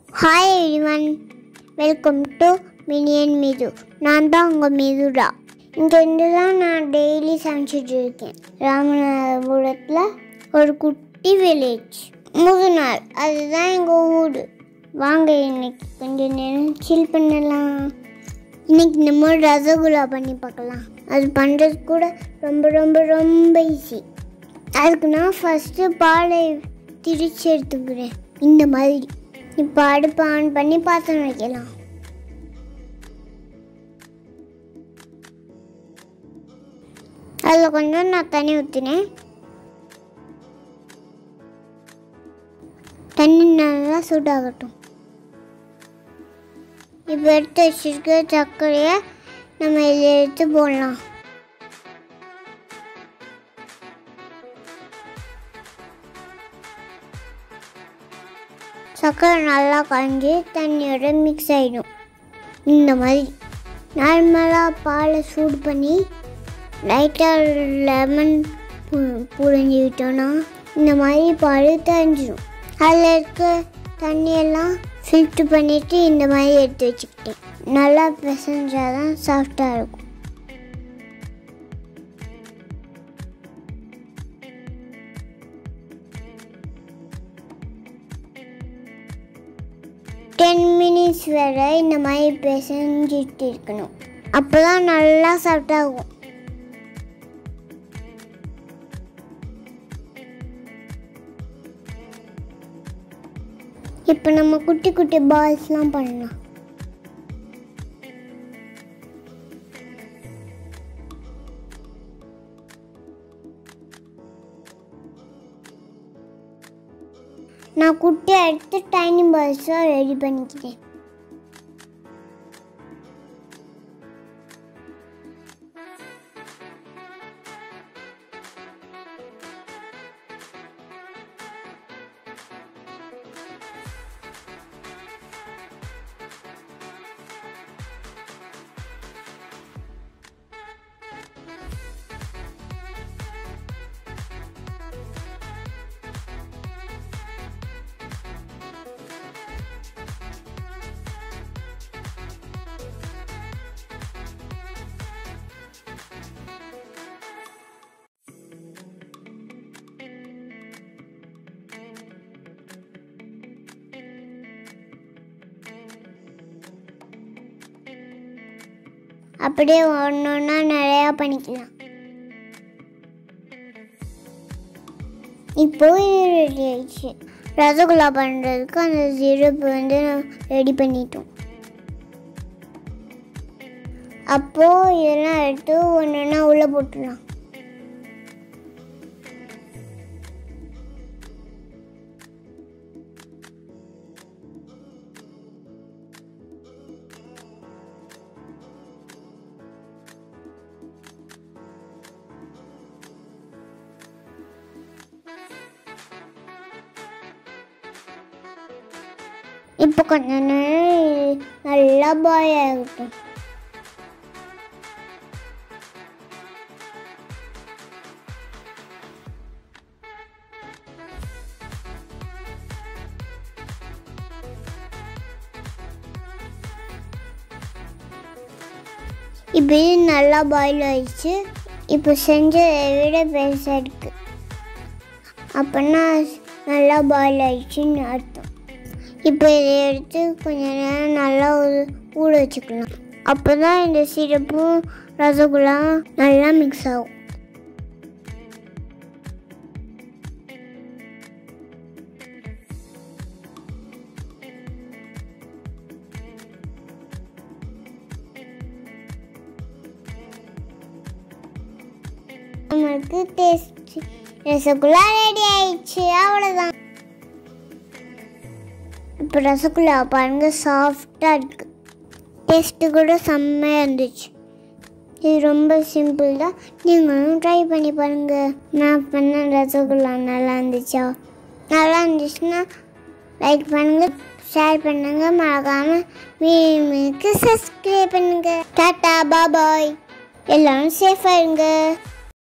hi everyone welcome to minion Mithu நான் தான் உங்கள் மிதுடா இங்கேருந்து தான் நான் டெய்லி சமைச்சிட்டு இருக்கேன் ராமநாதபுரத்தில் ஒரு குட்டி வில்லேஜ் முதுநாள் அதுதான் எங்கள் ஊர் வாங்க இன்னைக்கு கொஞ்சம் நேரம் சில் பண்ணலாம் இன்னைக்கு நம்ம ரசகுல்லா பண்ணி பார்க்கலாம் அது பண்ணுறது கூட ரொம்ப ரொம்ப ரொம்ப ஈஸி அதுக்கு நான் ஃபஸ்ட்டு பாலை திரிச்சு எடுத்துக்கிறேன் இந்த மாதிரி இப்போ அடுப்பு ஆன் பண்ணி பாத்திரம் வைக்கலாம் அதில் கொஞ்சம் நான் தண்ணி ஊற்றினேன் தண்ணி நல்லா சூடாகட்டும் இப்போ எடுத்து வச்சிருக்க சர்க்கரையை நம்ம இதில் எடுத்து போடலாம் சர்க்கரை நல்லா காஞ்சி தண்ணியோட மிக்ஸ் ஆகிடும் இந்த மாதிரி நார்மலாக பாலை சூடு பண்ணி லைட்டாக லெமன் பு புழிஞ்சு விட்டோன்னா இந்த மாதிரி பால் தெரிஞ்சிடும் அதில் இருக்க தண்ணியெல்லாம் ஃபில்ட்ரு பண்ணிவிட்டு இந்த மாதிரி எடுத்து வச்சுக்கிட்டேன் நல்லா பிசைஞ்சால் தான் சாஃப்டாக இருக்கும் டென் மினிட்ஸ் வரை இந்த மாதிரி பிசைஞ்சிட்டு இருக்கணும் அப்போ தான் நல்லா சாஃப்டாகும் இப்போ நம்ம குட்டி குட்டி பால்ஸ்லாம் பண்ணலாம் நான் குட்டியாக எடுத்து டைனி பால்ஸாக ரெடி பண்ணிக்கிறேன் அப்படியே ஒன்று ஒன்றா நிறையா பண்ணிக்கலாம் இப்போ இது ரெடி ஆயிடுச்சு ரசகுல்லா பண்ணுறதுக்கு அந்த சிரப்பு வந்து ரெடி பண்ணிட்டோம் அப்போது இதெல்லாம் எடுத்து ஒன்று ஒன்றா உள்ளே போட்டுடலாம் இப்போ கொஞ்ச நேரம் இது நல்லா பாய் ஆகட்டும் இப்போ இது நல்லா பாயில் ஆயிடுச்சு இப்போ செஞ்சதை விட பெருசாக இருக்கு அப்போனா நல்லா பாயில் ஆயிடுச்சுன்னு அர்த்தம் இப்போ இதை எடுத்து கொஞ்ச நேரம் நல்லா ஊ- ஊற வச்சுக்கலாம் அப்போ தான் இந்த சிரப்பும் ரசகுல்லா நல்லா மிக்ஸ் ஆகும் நம்மளுக்கு டேஸ்ட் ரசகுல்லா ரெடி ஆயிடுச்சு அவ்வளோதான் இப்போ ரசகுல்லா பாருங்க சாஃப்டாக இருக்கு டேஸ்ட்டு கூட செம்மையாக இருந்துச்சு இது ரொம்ப சிம்பிள் தான் நீங்களும் ட்ரை பண்ணி பாருங்கள் நான் பண்ண ரசகுல்லா நல்லா இருந்துச்சா நல்லா இருந்துச்சுன்னா லைக் பண்ணுங்கள் ஷேர் பண்ணுங்கள் மறக்காமல் மீனுக்கு சப்ஸ்கிரைப் பண்ணுங்கள் டாட்டா பாபாய் எல்லாரும் சேஃபாக இருங்க